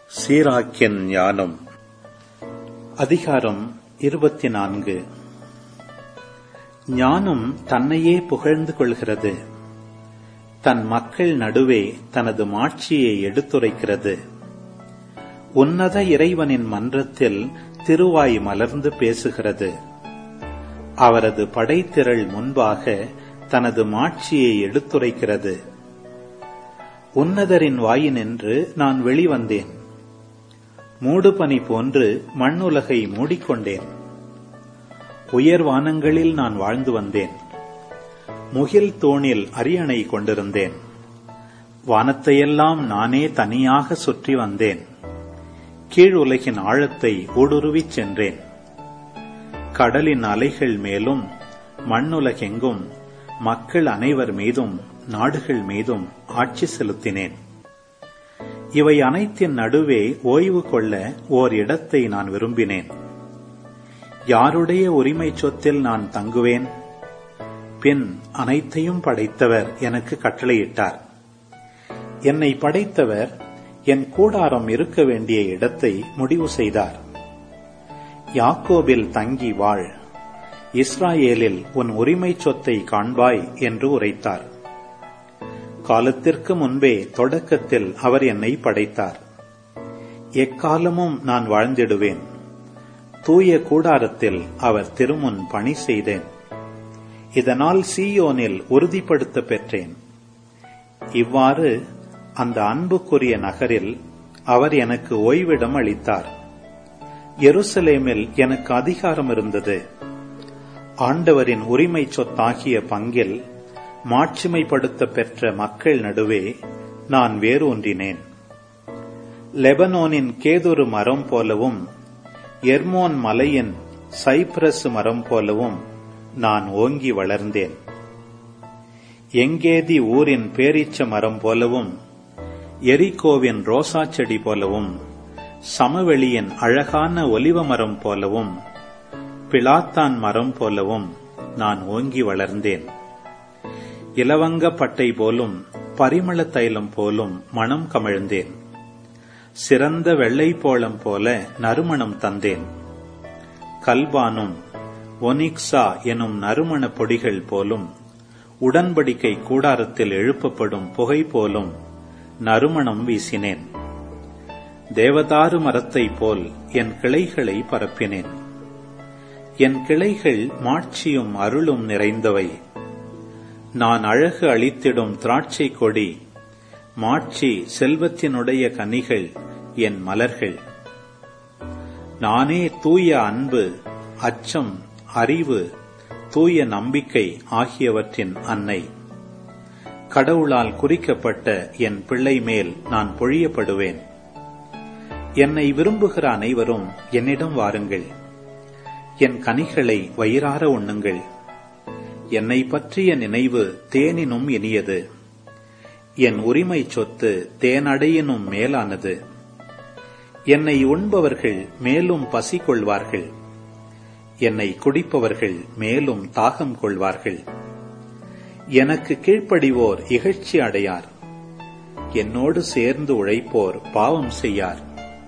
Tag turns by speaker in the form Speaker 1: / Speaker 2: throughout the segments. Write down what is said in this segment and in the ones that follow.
Speaker 1: சீராக்கின் ஞானம் அதிகாரம் இருபத்தி நான்கு ஞானம் தன்னையே புகழ்ந்து கொள்கிறது தன் மக்கள் நடுவே தனது மாட்சியை எடுத்துரைக்கிறது உன்னத இறைவனின் மன்றத்தில் திருவாய் மலர்ந்து பேசுகிறது அவரது படைத்திரள் முன்பாக தனது மாட்சியை எடுத்துரைக்கிறது உன்னதரின் வாயினின்று நான் வெளிவந்தேன் மூடுபனி போன்று மண்ணுலகை மூடிக்கொண்டேன் உயர்வானங்களில் நான் வாழ்ந்து வந்தேன் முகில் தூணில் அரியணை கொண்டிருந்தேன் வானத்தையெல்லாம் நானே தனியாக சுற்றி வந்தேன் கீழ் உலகின் ஆழத்தை ஊடுருவிச் சென்றேன் கடலின் அலைகள் மேலும் மண்ணுலகெங்கும் மக்கள் அனைவர் மீதும் நாடுகள் மீதும் ஆட்சி செலுத்தினேன் இவை அனைத்தின் நடுவே ஓய்வு கொள்ள ஓர் இடத்தை நான் விரும்பினேன் யாருடைய உரிமை சொத்தில் நான் தங்குவேன் பின் அனைத்தையும் படைத்தவர் எனக்கு கட்டளையிட்டார் என்னை படைத்தவர் என் கூடாரம் இருக்க வேண்டிய இடத்தை முடிவு செய்தார் யாக்கோபில் தங்கி வாழ் இஸ்ராயேலில் உன் உரிமை சொத்தை காண்பாய் என்று உரைத்தார் காலத்திற்கு முன்பே தொடக்கத்தில் அவர் என்னை படைத்தார் எக்காலமும் நான் வாழ்ந்திடுவேன் தூய கூடாரத்தில் அவர் திருமுன் பணி செய்தேன் இதனால் சீயோனில் உறுதிப்படுத்த பெற்றேன் இவ்வாறு அந்த அன்புக்குரிய நகரில் அவர் எனக்கு ஓய்விடம் அளித்தார் எருசலேமில் எனக்கு அதிகாரம் இருந்தது ஆண்டவரின் உரிமை சொத்தாகிய பங்கில் மாட்சிமைப்படுத்த பெற்ற மக்கள் நடுவே நான் வேரூன்றினேன் லெபனோனின் கேதுரு மரம் போலவும் எர்மோன் மலையின் சைப்ரஸ் மரம் போலவும் நான் ஓங்கி வளர்ந்தேன் எங்கேதி ஊரின் பேரீச்ச மரம் போலவும் எரிகோவின் ரோசா செடி போலவும் சமவெளியின் அழகான ஒலிவ மரம் போலவும் பிளாத்தான் மரம் போலவும் நான் ஓங்கி வளர்ந்தேன் இலவங்க பட்டை போலும் பரிமள தைலம் போலும் மனம் கமிழ்ந்தேன் சிறந்த வெள்ளை போளம் போல நறுமணம் தந்தேன் கல்பானும் ஒனிக்ஸா எனும் நறுமண பொடிகள் போலும் உடன்படிக்கை கூடாரத்தில் எழுப்பப்படும் புகை போலும் நறுமணம் வீசினேன் தேவதாரு மரத்தைப் போல் என் கிளைகளை பரப்பினேன் என் கிளைகள் மாட்சியும் அருளும் நிறைந்தவை நான் அழகு அளித்திடும் திராட்சை கொடி மாட்சி செல்வத்தினுடைய கனிகள் என் மலர்கள் நானே தூய அன்பு அச்சம் அறிவு தூய நம்பிக்கை ஆகியவற்றின் அன்னை கடவுளால் குறிக்கப்பட்ட என் பிள்ளை மேல் நான் பொழியப்படுவேன் என்னை விரும்புகிற அனைவரும் என்னிடம் வாருங்கள் என் கனிகளை வயிறார உண்ணுங்கள் என்னை பற்றிய நினைவு தேனினும் இனியது என் உரிமை சொத்து தேனடையினும் மேலானது என்னை உண்பவர்கள் மேலும் பசி கொள்வார்கள் என்னை குடிப்பவர்கள் மேலும் தாகம் கொள்வார்கள் எனக்கு கீழ்ப்படிவோர் இகழ்ச்சி அடையார் என்னோடு சேர்ந்து உழைப்போர் பாவம் செய்யார்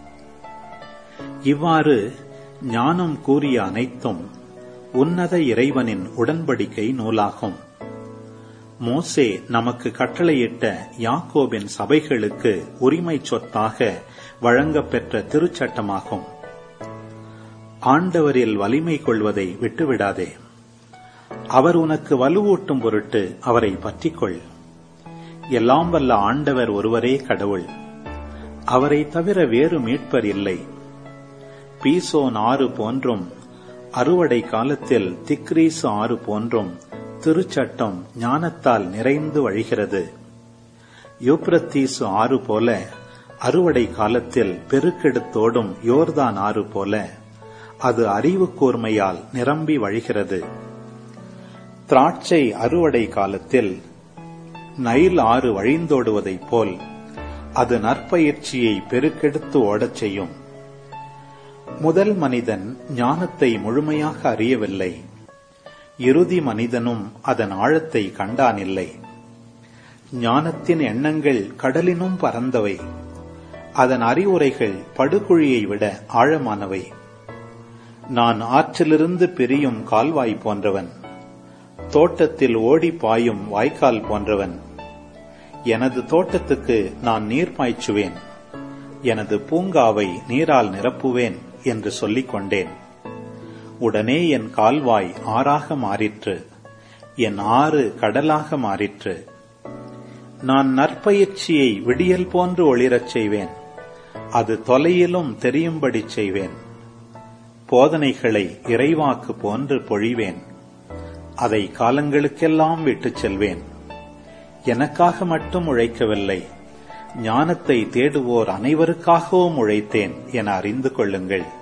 Speaker 1: இவ்வாறு ஞானம் கூறிய அனைத்தும் உன்னத இறைவனின் உடன்படிக்கை நூலாகும் மோசே நமக்கு கட்டளையிட்ட யாக்கோபின் சபைகளுக்கு உரிமை சொத்தாக வழங்கப்பெற்ற திருச்சட்டமாகும் ஆண்டவரில் வலிமை கொள்வதை விட்டுவிடாதே அவர் உனக்கு வலுவூட்டும் பொருட்டு அவரை பற்றிக்கொள் எல்லாம் வல்ல ஆண்டவர் ஒருவரே கடவுள் அவரை தவிர வேறு மீட்பர் இல்லை பீசோன் ஆறு போன்றும் அறுவடை காலத்தில் திக்ரீசு ஆறு போன்றும் திருச்சட்டம் ஞானத்தால் நிறைந்து வழிகிறது யூப்ரத்தீசு ஆறு போல அறுவடை காலத்தில் பெருக்கெடுத்தோடும் யோர்தான் ஆறு போல அது அறிவு கூர்மையால் நிரம்பி வழிகிறது திராட்சை அறுவடை காலத்தில் நைல் ஆறு வழிந்தோடுவதைப் போல் அது நற்பயிற்சியை பெருக்கெடுத்து ஓடச் செய்யும் முதல் மனிதன் ஞானத்தை முழுமையாக அறியவில்லை இறுதி மனிதனும் அதன் ஆழத்தை கண்டானில்லை ஞானத்தின் எண்ணங்கள் கடலினும் பரந்தவை அதன் அறிவுரைகள் படுகுழியை விட ஆழமானவை நான் ஆற்றிலிருந்து பிரியும் கால்வாய் போன்றவன் தோட்டத்தில் ஓடி பாயும் வாய்க்கால் போன்றவன் எனது தோட்டத்துக்கு நான் நீர் பாய்ச்சுவேன் எனது பூங்காவை நீரால் நிரப்புவேன் என்று சொல்லிக் கொண்டேன் உடனே என் கால்வாய் ஆறாக மாறிற்று என் ஆறு கடலாக மாறிற்று நான் நற்பயிற்சியை விடியல் போன்று ஒளிரச் செய்வேன் அது தொலையிலும் தெரியும்படி செய்வேன் போதனைகளை இறைவாக்கு போன்று பொழிவேன் அதை காலங்களுக்கெல்லாம் விட்டுச் செல்வேன் எனக்காக மட்டும் உழைக்கவில்லை ஞானத்தை தேடுவோர் அனைவருக்காகவும் உழைத்தேன் என அறிந்து கொள்ளுங்கள்